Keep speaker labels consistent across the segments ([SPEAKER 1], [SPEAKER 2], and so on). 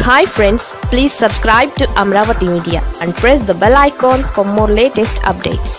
[SPEAKER 1] hi friends please subscribe to Amaravati media and press the bell icon for more latest updates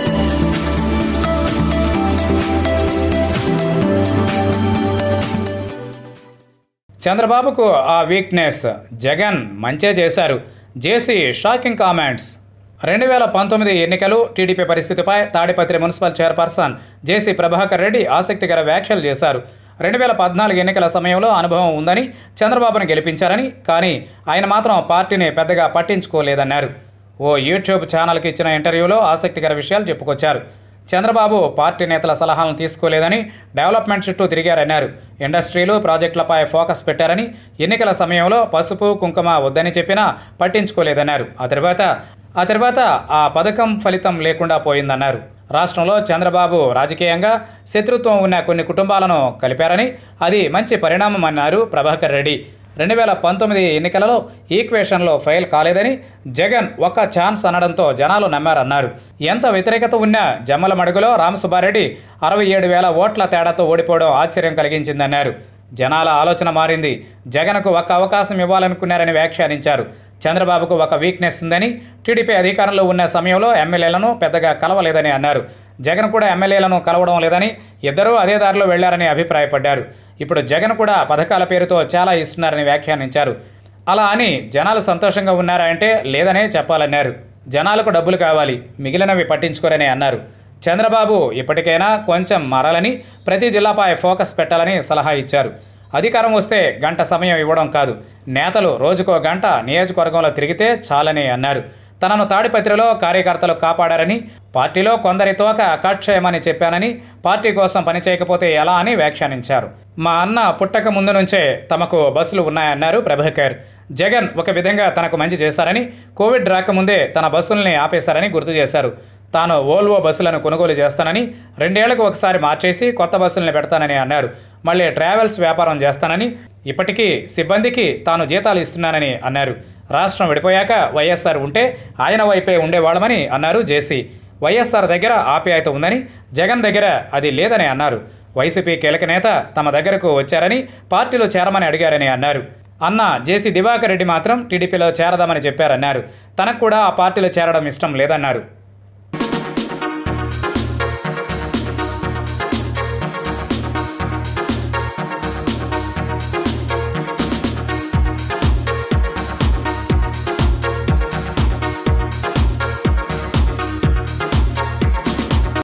[SPEAKER 2] చంద్రబాబుకు ఆ weakness Jagan మంచే చేశారు జేసీ shocking comments రెండు వేల పంతొమ్మిది ఎన్నికలు టీడీపీ పరిస్థితిపై Tadipatri municipal chairperson JC Prabhakar Reddy ఆసక్తికర వ్యాఖ్యలు చేశారు రెండు వేల పద్నాలుగు ఎన్నికల సమయంలో అనుభవం ఉందని చంద్రబాబును గెలిపించారని కానీ ఆయన మాత్రం పార్టీని పెద్దగా పట్టించుకోలేదన్నారు ఓ యూట్యూబ్ ఛానల్కి ఇచ్చిన ఇంటర్వ్యూలో ఆసక్తికర విషయాలు చెప్పుకొచ్చారు చంద్రబాబు పార్టీ నేతల సలహాలను తీసుకోలేదని డెవలప్మెంట్ చుట్టూ తిరిగారన్నారు ఇండస్ట్రీలు ప్రాజెక్టులపై ఫోకస్ పెట్టారని ఎన్నికల సమయంలో పసుపు కుంకుమ వద్దని చెప్పినా పట్టించుకోలేదన్నారు ఆ తర్వాత ఆ తర్వాత ఆ పథకం ఫలితం లేకుండా పోయిందన్నారు రాష్ట్రంలో చంద్రబాబు రాజకీయంగా శత్రుత్వం ఉన్న కొన్ని కుటుంబాలను కలిపారని అది మంచి పరిణామం అన్నారు ప్రభాకర్ రెడ్డి రెండు వేల పంతొమ్మిది ఎన్నికలలో ఈక్వేషన్లో ఫెయిల్ కాలేదని జగన్ ఒక్క ఛాన్స్ అనడంతో జనాలు నమ్మారన్నారు ఎంత వ్యతిరేకత ఉన్నా జమ్మల మడుగులో రామసుబ్బారెడ్డి అరవై ఏడు వేల ఓట్ల తేడాతో ఓడిపోవడం ఆశ్చర్యం కలిగించిందన్నారు జనాల ఆలోచన మారింది జగన్కు ఒక్క అవకాశం ఇవ్వాలనుకున్నారని వ్యాఖ్యానించారు చంద్రబాబుకు ఒక వీక్నెస్ ఉందని టీడీపీ అధికారంలో ఉన్న సమయంలో ఎమ్మెల్యేలను పెద్దగా కలవలేదని అన్నారు జగన్ కూడా ఎమ్మెల్యేలను కలవడం లేదని ఇద్దరూ అదే దారిలో వెళ్లారని అభిప్రాయపడ్డారు ఇప్పుడు జగన్ కూడా పథకాల పేరుతో చాలా ఇస్తున్నారని వ్యాఖ్యానించారు అలా అని జనాలు సంతోషంగా ఉన్నారా అంటే లేదనే చెప్పాలన్నారు జనాలకు డబ్బులు కావాలి మిగిలినవి పట్టించుకోరని అన్నారు చంద్రబాబు ఇప్పటికైనా కొంచెం మారాలని ప్రతి జిల్లాపై ఫోకస్ పెట్టాలని సలహా ఇచ్చారు అధికారం వస్తే గంట సమయం ఇవ్వడం కాదు నేతలు రోజుకో గంట నియోజకవర్గంలో తిరిగితే చాలని అన్నారు తనను తాడిపత్రిలో కార్యకర్తలు కాపాడారని పార్టీలో కొందరి తోక అకాక్షయమని చెప్పానని పార్టీ కోసం పనిచేయకపోతే ఎలా అని వ్యాఖ్యానించారు మా అన్న పుట్టక ముందు నుంచే తమకు బస్సులు ఉన్నాయన్నారు ప్రభాకర్ జగన్ ఒక విధంగా తనకు మంచి చేశారని కోవిడ్ రాకముందే తన బస్సుల్ని ఆపేశారని గుర్తు చేశారు తాను ఓల్వో బస్సులను కొనుగోలు చేస్తానని రెండేళ్లకు ఒకసారి మార్చేసి కొత్త బస్సుల్ని పెడతానని అన్నారు మళ్ళీ ట్రావెల్స్ వ్యాపారం చేస్తానని ఇప్పటికీ సిబ్బందికి తాను జీతాలు ఇస్తున్నానని అన్నారు రాష్ట్రం విడిపోయాక వైఎస్ఆర్ ఉంటే ఆయన వైపే ఉండేవాళ్ళమని అన్నారు జేసీ వైఎస్ఆర్ దగ్గర ఆప్యాయత ఉందని జగన్ దగ్గర అది లేదని అన్నారు వైసీపీ కీలక నేత తమ దగ్గరకు వచ్చారని పార్టీలో చేరమని అడిగారని అన్నారు అన్న జేసీ దివాకర్ రెడ్డి మాత్రం టీడీపీలో చేరదామని చెప్పారన్నారు తనకు కూడా ఆ పార్టీలో చేరడం ఇష్టం లేదన్నారు